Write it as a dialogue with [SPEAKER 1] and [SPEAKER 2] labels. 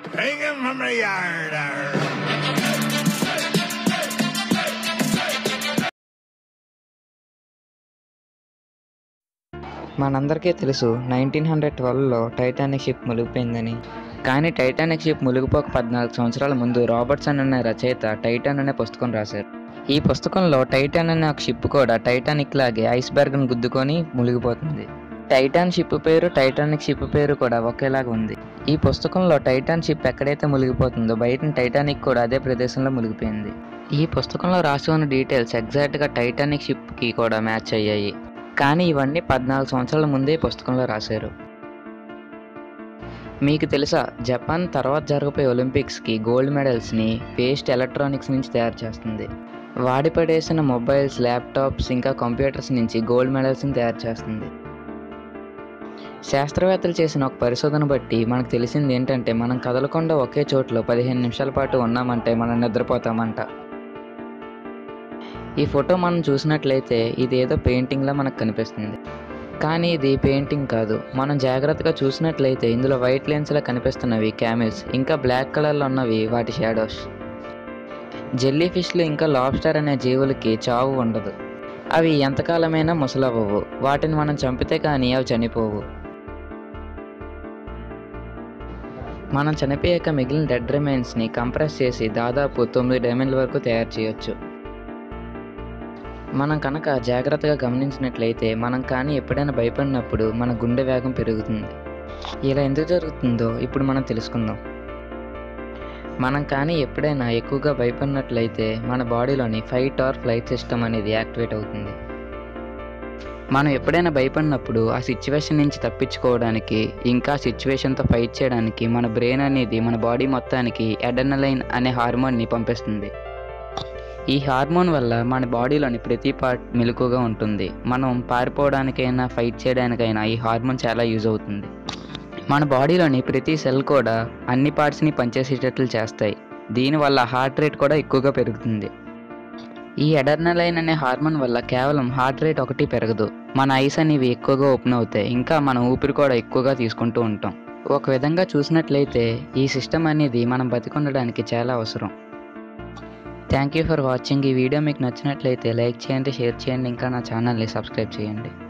[SPEAKER 1] Hang him from the yard.
[SPEAKER 2] మనందరికీ తెలుసు nineteen hundred ట్వెల్వ్లో టైటానిక్ షిప్ మునిగిపోయిందని కానీ టైటానిక్ షిప్ మునిగిపోక పద్నాలుగు సంవత్సరాల ముందు రాబర్ట్సన్ అనే రచయిత టైటాన్ అనే పుస్తకం రాశారు ఈ పుస్తకంలో టైటాన్ అనే ఒక షిప్ కూడా టైటానిక్ లాగే ఐస్బర్గ్ను గుద్దుకొని మునిగిపోతుంది టైటాన్ షిప్ పేరు టైటానిక్ షిప్ పేరు కూడా ఒకేలాగా ఉంది ఈ పుస్తకంలో టైటాన్ షిప్ ఎక్కడైతే మునిగిపోతుందో బయట టైటానిక్ కూడా అదే ప్రదేశంలో మునిగిపోయింది ఈ పుస్తకంలో రాసి ఉన్న డీటెయిల్స్ ఎగ్జాక్ట్గా టైటానిక్ షిప్కి కూడా మ్యాచ్ అయ్యాయి కానీ ఇవన్నీ పద్నాలుగు సంవత్సరాల ముందే ఈ పుస్తకంలో రాశారు మీకు తెలుసా జపాన్ తర్వాత జరగబోయే ఒలింపిక్స్కి గోల్డ్ మెడల్స్ని వేస్ట్ ఎలక్ట్రానిక్స్ నుంచి తయారు చేస్తుంది వాడి పడేసిన మొబైల్స్ ల్యాప్టాప్స్ ఇంకా కంప్యూటర్స్ నుంచి గోల్డ్ మెడల్స్ని తయారు చేస్తుంది శాస్త్రవేత్తలు చేసిన ఒక పరిశోధన బట్టి మనకు తెలిసింది ఏంటంటే మనం కదలకుండా ఒకే చోట్లో పదిహేను నిమిషాల పాటు ఉన్నామంటే మనం నిద్రపోతామంట ఈ ఫోటో మనం చూసినట్లయితే ఇది ఏదో పెయింటింగ్లా మనకు కనిపిస్తుంది కానీ ఇది పెయింటింగ్ కాదు మనం జాగ్రత్తగా చూసినట్లయితే ఇందులో వైట్ లెన్స్లా కనిపిస్తున్నవి క్యామిల్స్ ఇంకా బ్లాక్ కలర్లో ఉన్నవి వాటి షాడోస్ జెల్లీ ఫిష్లు ఇంకా లాబ్స్టర్ అనే జీవులకి చావు ఉండదు అవి ఎంతకాలమైనా ముసలవ్వవు వాటిని మనం చంపితే కానీ అవి చనిపోవు మనం చనిపోయాక మిగిలిన డెడ్ రిమైన్స్ని కంప్రెస్ చేసి దాదాపు తొమ్మిది డైమండ్ల వరకు తయారు చేయొచ్చు మనం కనుక జాగ్రత్తగా గమనించినట్లయితే మనం కానీ ఎప్పుడైనా భయపడినప్పుడు మన గుండె వేగం పెరుగుతుంది ఇలా ఎందుకు జరుగుతుందో ఇప్పుడు మనం తెలుసుకుందాం మనం కానీ ఎప్పుడైనా ఎక్కువగా భయపడినట్లయితే మన బాడీలోని ఫైట్ ఆర్ ఫ్లైట్ సిస్టమ్ అనేది యాక్టివేట్ అవుతుంది మనం ఎప్పుడైనా భయపడినప్పుడు ఆ సిచ్యువేషన్ నుంచి తప్పించుకోవడానికి ఇంకా సిచ్యువేషన్తో ఫైట్ చేయడానికి మన బ్రెయిన్ అనేది మన బాడీ మొత్తానికి ఎడర్నలైన్ అనే హార్మోన్ని పంపిస్తుంది ఈ హార్మోన్ వల్ల మన బాడీలోని ప్రతి పార్ట్ మెలకుగా ఉంటుంది మనం పారిపోవడానికైనా ఫైట్ చేయడానికైనా ఈ హార్మోన్ చాలా యూజ్ అవుతుంది మన బాడీలోని ప్రతి సెల్ కూడా అన్ని పార్ట్స్ని పనిచేసేటట్లు చేస్తాయి దీనివల్ల హార్ట్ రేట్ కూడా ఎక్కువగా పెరుగుతుంది ఈ ఎడర్నలైన్ అనే హార్మోన్ వల్ల కేవలం హార్ట్ రేట్ ఒకటి పెరగదు మన ఐస్ అనేవి ఎక్కువగా ఓపెన్ అవుతాయి ఇంకా మనం ఊపిరి కూడా ఎక్కువగా తీసుకుంటూ ఉంటాం ఒక విధంగా చూసినట్లయితే ఈ సిస్టమ్ అనేది మనం బతికుండడానికి చాలా అవసరం థ్యాంక్ యూ ఫర్ వాచింగ్ ఈ వీడియో మీకు నచ్చినట్లయితే లైక్ చేయండి షేర్ చేయండి ఇంకా నా ఛానల్ని సబ్స్క్రైబ్ చేయండి